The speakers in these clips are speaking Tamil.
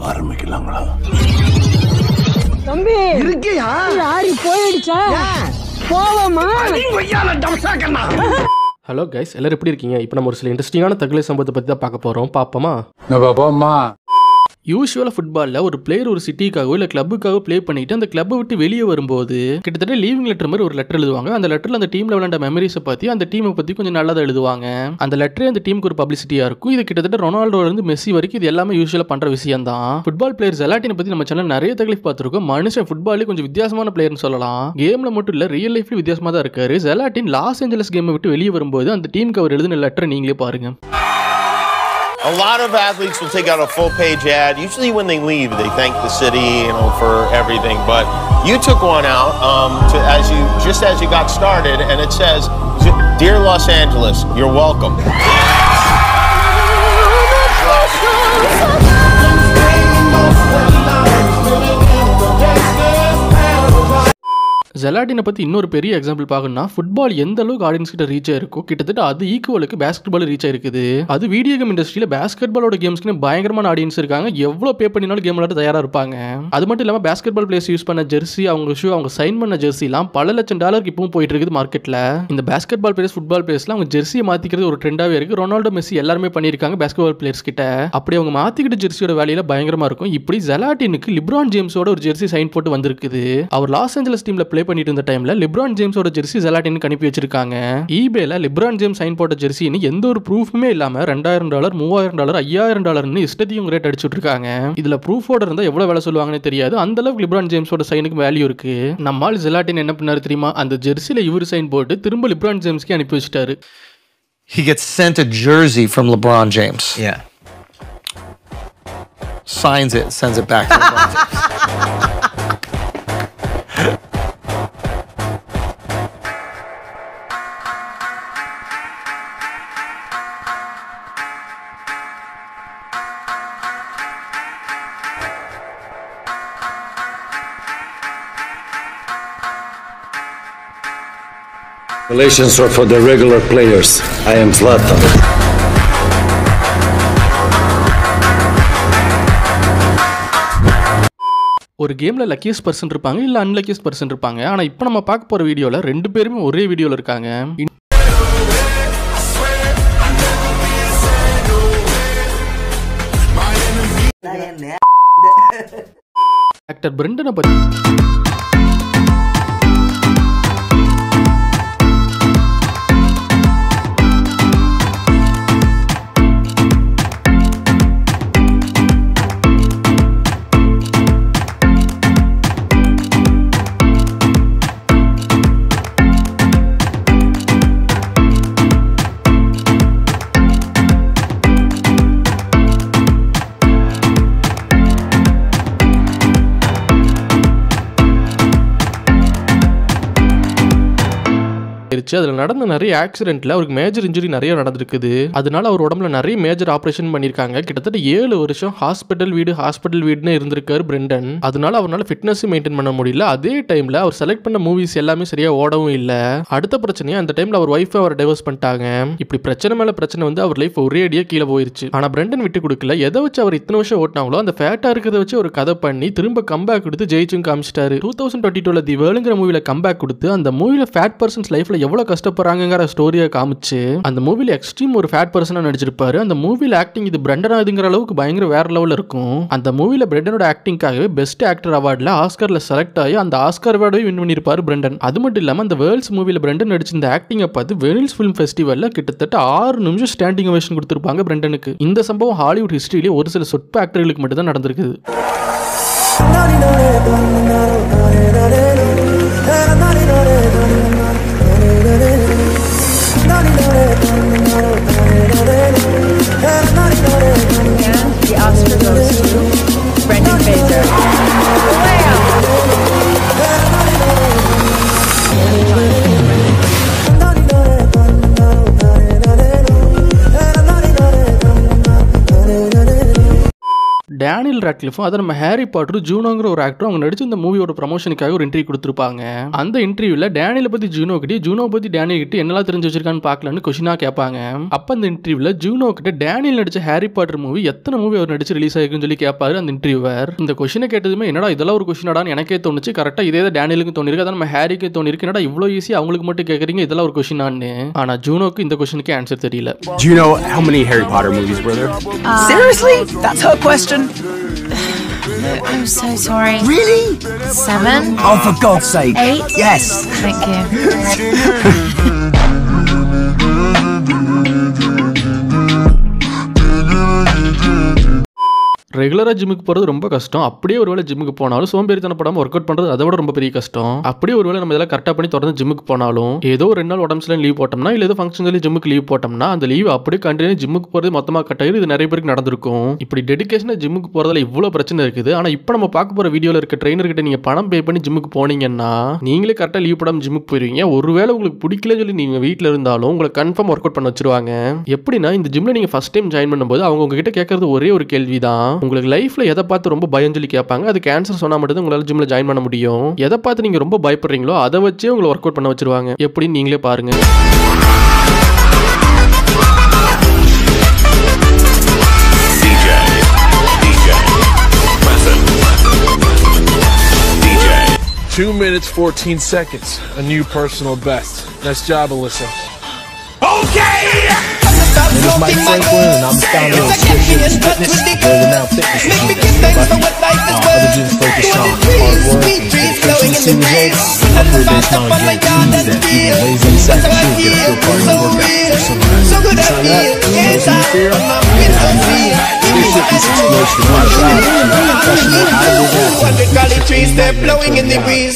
ஆரம்பிக்கலாங்களா தம்பி இருக்கியா ஆடி போயிடுச்சா போவோமா ஹலோ கைஸ் எல்லாரும் எப்படி இருக்கீங்க இப்போ நம்ம ஒரு சில இன்ட்ரெஸ்டிங்கான தகவலை சம்பவத்தை பற்றி தான் பார்க்க போகிறோம் பார்ப்போமா பாப்போம்மா யூஸ்வலாக ஃபுட்பாலில் ஒரு பிளேயர் ஒரு சிட்டிக்காகவோ இல்லை கிளப்புக்காக ப்ளே பண்ணிட்டு அந்த கிளப்பை விட்டு வெளியே வரும்போது கிட்டத்தட்ட லீவிங் லெட்டர் மாதிரி ஒரு லெட்டர் எழுதுவாங்க அந்த லெட்டரில் அந்த டீமில் விளையாண்ட மெமரிஸை பற்றி அந்த டீமை பற்றி கொஞ்சம் நல்லதாக எழுதுவாங்க அந்த லெட்டரே அந்த டீமுக்கு ஒரு பப்ளிசிட்டியாக இருக்கும் இது கிட்டத்தட்ட ரொனால்டோலேருந்து மெஸ்ஸி வரைக்கும் இது எல்லாமே யூஸ்வலாக பண்ணுற விஷயம் தான் ஃபுட்பால் பிளேயர்ஸ் எல்லாட்டினை பற்றி நம்ம சேனல் நிறைய தகவல் பார்த்துருக்கோம் மனுஷன் ஃபுட்பாலே கொஞ்சம் வித்தியாசமான பிளேயர்னு சொல்லலாம் கேமில் மட்டும் இல்லை ரியல் லைஃப்ல வித்தியாசமாக தான் இருக்காரு ஜெலாட்டின் லாஸ் ஏஞ்சலஸ் கேமை விட்டு வெளியே வரும்போது அந்த டீமுக்கு அவர் எழுதின லெட்டரை நீங்களே பாருங்க A lot of athletes will take out a full page ad. Usually, when they leave, they thank the city, you know, for everything. But you took one out um, to, as you just as you got started, and it says, "Dear Los Angeles, you're welcome." ஜெலாட்டினை பற்றி இன்னொரு பெரிய எக்ஸாம்பிள் பார்க்கணும்னா ஃபுட்பால் எந்த அளவுக்கு ஆடியன்ஸ் கிட்ட ரீச் ஆயிருக்கோ கிட்டத்தட்ட அது ஈக்குவலுக்கு பேஸ்கெட் பால் ரீச் ஆயிருக்குது அது வீடியோ கேம் இண்டஸ்ட்ரியில் பேஸ்கெட் பாலோட கேம்ஸ்க்கு பயங்கரமான ஆடியன்ஸ் இருக்காங்க எவ்வளோ பே பண்ணினாலும் கேம் விளையாட தயாராக இருப்பாங்க அது மட்டும் இல்லாமல் பேஸ்கெட் பால் பிளேஸ் யூஸ் பண்ண ஜெர்சி அவங்க ஷூ அவங்க சைன் பண்ண ஜெர்சிலாம் பல லட்சம் டாலருக்கு இப்பவும் போயிட்டு இருக்குது மார்க்கெட்டில் இந்த பேஸ்கெட் பால் பிளேயர்ஸ் ஃபுட்பால் பிளேயர்ஸ்லாம் அவங்க ஜெர்சியை மாற்றிக்கிறது ஒரு ட்ரெண்டாகவே இருக்கு ரொனால்டோ மெஸ்ஸி எல்லாருமே பண்ணியிருக்காங்க பேஸ்கெட் பால் பிளேயர்ஸ் கிட்ட அப்படி அவங்க மாற்றிக்கிட்ட ஜெர்சியோட வேலையில பயங்கரமாக இருக்கும் இப்படி ஜெலாட்டினுக்கு லிப்ரான் ஜேம்ஸோட ஒரு ஜெர்சி சைன் போட்டு வந்திருக்குது அவர் லாஸ் ஏஞ்சலஸ் டீம்ல ப்ளே பண்ணிட்டு இருந்த டைம்ல லிப்ரான் ஜேம்ஸோட ஜெர்சி ஜெலாட்டினுக்கு அனுப்பி வச்சிருக்காங்க ஈபேல லிப்ரான் ஜேம்ஸ் சைன் போட்ட ஜெர்சின்னு எந்த ஒரு ப்ரூஃபுமே இல்லாம ரெண்டாயிரம் டாலர் மூவாயிரம் டாலர் ஐயாயிரம் டாலர்னு இஷ்டத்தையும் ரேட் அடிச்சுட்டு இருக்காங்க இதுல ப்ரூஃபோட இருந்தா எவ்வளவு வேலை சொல்லுவாங்கன்னு தெரியாது அந்த அளவுக்கு லிப்ரான் ஜேம்ஸோட சைனுக்கு வேல்யூ இருக்கு நம்மால் ஜெலாட்டின் என்ன பண்ணாரு தெரியுமா அந்த ஜெர்சில இவர் சைன் போட்டு திரும்ப லிப்ரான் ஜேம்ஸ்க்கு அனுப்பி வச்சிட்டாரு He gets sent a jersey from LeBron James. Yeah. Signs it, sends it back to LeBron James. Relations are for the regular players. I am Zlatan. ஒரு கேம்ல லக்கியஸ்ட் பர்சன் இருப்பாங்க இல்ல அன்லக்கியஸ்ட் பர்சன் இருப்பாங்க ஆனா இப்போ நம்ம பார்க்க போற வீடியோல ரெண்டு பேருமே ஒரே வீடியோல இருக்காங்க ஆக்டர் பிரெண்டனை பத்தி ஆயிருச்சு அதில் நடந்த நிறைய ஆக்சிடென்ட்ல அவருக்கு மேஜர் இன்ஜுரி நிறைய நடந்திருக்குது அதனால அவர் உடம்புல நிறைய மேஜர் ஆப்ரேஷன் பண்ணியிருக்காங்க கிட்டத்தட்ட ஏழு வருஷம் ஹாஸ்பிட்டல் வீடு ஹாஸ்பிட்டல் வீடுன்னு இருந்திருக்காரு பிரெண்டன் அதனால அவரால் ஃபிட்னஸ் மெயின்டைன் பண்ண முடியல அதே டைம்ல அவர் செலக்ட் பண்ண மூவிஸ் எல்லாமே சரியா ஓடவும் இல்லை அடுத்த பிரச்சனையா அந்த டைம்ல அவர் ஒய்ஃபை அவர் டைவர்ஸ் பண்ணிட்டாங்க இப்படி பிரச்சனை மேல பிரச்சனை வந்து அவர் லைஃப் ஒரே அடியா கீழே போயிருச்சு ஆனா பிரெண்டன் விட்டு கொடுக்கல எதை வச்சு அவர் இத்தனை வருஷம் ஓட்டினாங்களோ அந்த ஃபேட்டா இருக்கிறத வச்சு ஒரு கதை பண்ணி திரும்ப கம்பேக் கொடுத்து ஜெயிச்சும் காமிச்சிட்டாரு டூ தௌசண்ட் டுவெண்ட்டி டூல தி வேர்லுங்கிற மூவில கம்பேக் கொடுத்து அந்த மூவில ஃபேட் பர்சன்ஸ் லைஃப்ல எவ்வளவு கஷ்டப்படுறாங்கிற ஸ்டோரியை காமிச்சு அந்த மூவில எக்ஸ்ட்ரீம் ஒரு ஃபேட் பர்சனா நடிச்சிருப்பாரு அந்த மூவில ஆக்டிங் இது பிரெண்டன் ஆகுதுங்கிற அளவுக்கு பயங்கர வேற லெவலில் இருக்கும் அந்த மூவில பிரெண்டனோட ஆக்டிங்காகவே பெஸ்ட் ஆக்டர் அவார்ட்ல ஆஸ்கர்ல செலக்ட் ஆகி அந்த ஆஸ்கர் அவார்டையும் வின் பண்ணியிருப்பாரு பிரெண்டன் அது மட்டும் இல்லாம அந்த வேர்ல்ட்ஸ் மூவில பிரெண்டன் நடிச்சிருந்த ஆக்டிங்கை பார்த்து வெனில்ஸ் ஃபிலிம் ஃபெஸ்டிவல்ல கிட்டத்தட்ட ஆறு நிமிஷம் ஸ்டாண்டிங் ஓவேஷன் கொடுத்திருப்பாங்க பிரெண்டனுக்கு இந்த சம்பவம் ஹாலிவுட் ஹிஸ்டரியிலே ஒரு சில சொற்ப ஆக்டர்களுக்கு மட்டும் தான் நடந்திருக்குது And the Oscar goes to Brendan Fraser. Daniel ராட்லிஃபும் அதை நம்ம ஹாரி பாட்டரும் ஜூனோங்கிற ஒரு ஆக்டரும் அவங்க நடிச்ச இந்த மூவியோட ப்ரமோஷனுக்காக ஒரு இன்டர்வியூ கொடுத்துருப்பாங்க அந்த இன்டர்வியூல டேனியலை பத்தி ஜூனோ கிட்டே ஜூனோ பத்தி டேனியல் கிட்ட என்னெல்லாம் தெரிஞ்சு வச்சிருக்கான்னு பார்க்கலான்னு கொஷினா கேட்பாங்க அப்ப அந்த இன்டர்வியூல ஜூனோ கிட்ட டேனியல் நடிச்ச ஹாரி பாட்டர் மூவி எத்தனை மூவி அவர் நடிச்சு ரிலீஸ் ஆயிருக்குன்னு சொல்லி கேட்பாரு அந்த இன்டர்வியூவர் இந்த கொஷினை கேட்டதுமே என்னடா இதெல்லாம் ஒரு கொஷினாடான்னு எனக்கே தோணுச்சு கரெக்டா இதே தான் டேனியலுக்கு தோணிருக்கு அதான் நம்ம ஹாரிக்கு தோணிருக்கு என்னடா இவ்வளோ ஈஸி அவங்களுக்கு மட்டும் கேட்குறீங்க இதெல்லாம் ஒரு கொஷினான்னு ஆனா ஜூனோக்கு இந்த கொஷனுக்கு ஆன்சர் தெரியல Do you know how many Harry Potter movies were there? Seriously? That's her question? I'm so sorry. Really? Seven? Oh, for God's sake. Eight? Yes. Thank you. ரெகுலராக ஜிம்முக்கு போகிறது ரொம்ப கஷ்டம் அப்படியே ஒருவேளை ஜிம்முக்கு போனாலும் சோம்பேறித்தனப்படாமல் ஒர்க் அவுட் பண்ணுறது அதை விட ரொம்ப பெரிய கஷ்டம் அப்படியே ஒருவேளை நம்ம இதெல்லாம் கரெக்டாக பண்ணி தொடர்ந்து ஜிம்முக்கு போனாலும் ஏதோ ஒரு ரெண்டு நாள் உடம்பு சரியில்லை லீவ் போட்டோம்னா இல்லை ஏதோ ஃபங்க்ஷன் சொல்லி ஜிம்முக்கு லீவ் போட்டோம்னா அந்த லீவ் அப்படியே கண்டினியூ ஜிம்முக்கு போகிறது மொத்தமாக கட் ஆகிடும் இது நிறைய பேருக்கு நடந்திருக்கும் இப்படி டெடிகேஷனாக ஜிம்முக்கு போகிறதுல இவ்வளோ பிரச்சனை இருக்குது ஆனால் இப்போ நம்ம பார்க்க போகிற வீடியோவில் இருக்க ட்ரெயினர்கிட்ட நீங்கள் பணம் பே பண்ணி ஜிம்முக்கு போனீங்கன்னா நீங்களே கரெக்டாக லீவ் போடாமல் ஜிம்முக்கு போயிருவீங்க ஒருவேளை உங்களுக்கு பிடிக்கலன்னு சொல்லி நீங்கள் வீட்டில் இருந்தாலும் உங்களை கன்ஃபார்ம் ஒர்க் அவுட் பண்ண வச்சிருவாங்க எப்படின்னா இந்த ஜிம்ல நீங்கள் ஃபஸ்ட் டைம் ஜாயின் பண்ணும்போது அவங்க உங்ககிட்ட கேட்கறது ஒரே ஒரு கேள்வி தான் உங்களுக்கு லைஃப்ல எதை பார்த்து ரொம்ப பயம் சொல்லி கேட்பாங்க அது கேன்சர் சொன்னா மட்டும் உங்களால ஜிம்ல ஜாயின் பண்ண முடியும் எதை பார்த்து நீங்க ரொம்ப பயப்படுறீங்களோ அதை வச்சே உங்களை ஒர்க் அவுட் பண்ண வச்சிருவாங்க எப்படின்னு நீங்களே பாருங்க DJ, DJ, present. DJ. Two minutes, 14 seconds. A new personal best. Nice job, Alyssa. My name is Mike Franklin, and I'm the founder of Swift Fitness Fitness, a world-renowned fitness company. Uh, other gyms focus on hard work and dedication to see results. Upper-based non-guaranteed that even lazy and sad should get a full party workout. So uh, sign up, those in fear, and Swift Fitness explores from one shot to professional out-of-work trees, they're blowing in the breeze.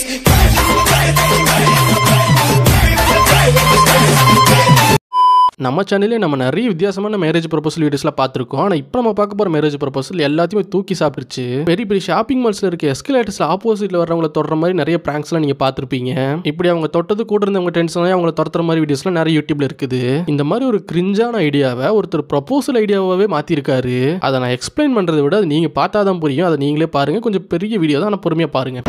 நம்ம சேனல்லே நம்ம நிறைய வித்தியாசமான மேரேஜ் ப்ரொபோசல் வீடியோஸ்லாம் பார்த்துருக்கோம் ஆனால் இப்போ நம்ம பார்க்க போகிற மேரேஜ் ப்ரொபோசல் எல்லாத்தையுமே தூக்கி சாப்பிட்டுருச்சு பெரிய பெரிய ஷாப்பிங் மால்ஸில் இருக்க எஸ்கலேட்டர்ஸில் ஆப்போசிட்டில் வரவங்கள தொடர மாதிரி நிறைய ப்ராங்க்ஸ்லாம் நீங்கள் பார்த்துருப்பீங்க இப்படி அவங்க தொட்டது கூட இருந்தவங்க டென்ஷனாக அவங்கள துரத்துற மாதிரி வீடியோஸ்லாம் நிறைய யூடியூப்ல இருக்குது இந்த மாதிரி ஒரு கிரிஞ்சான ஐடியாவை ஒருத்தர் ப்ரொபோசல் ஐடியாவாகவே மாற்றிருக்காரு அதை நான் எக்ஸ்பிளைன் பண்ணுறதை விட அது நீங்கள் பார்த்தா தான் புரியும் அதை நீங்களே பாருங்கள் கொஞ்சம் பெரிய வீடியோ தான் ஆனால் பொறுமையாக பாருங்கள்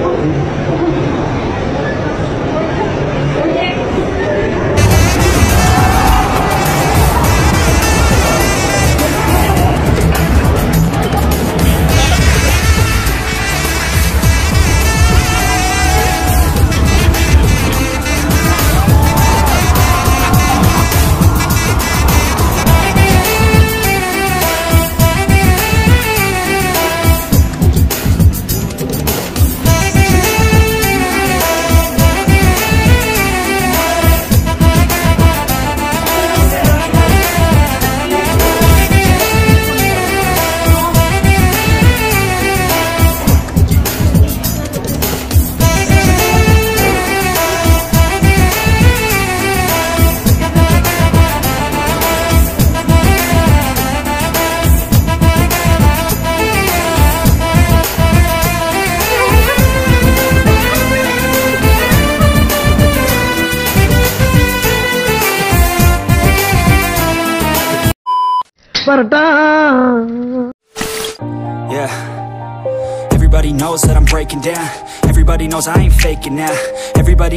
வரட்டா Yeah. Everybody knows that I'm breaking down. Everybody knows I ain't faking now. Everybody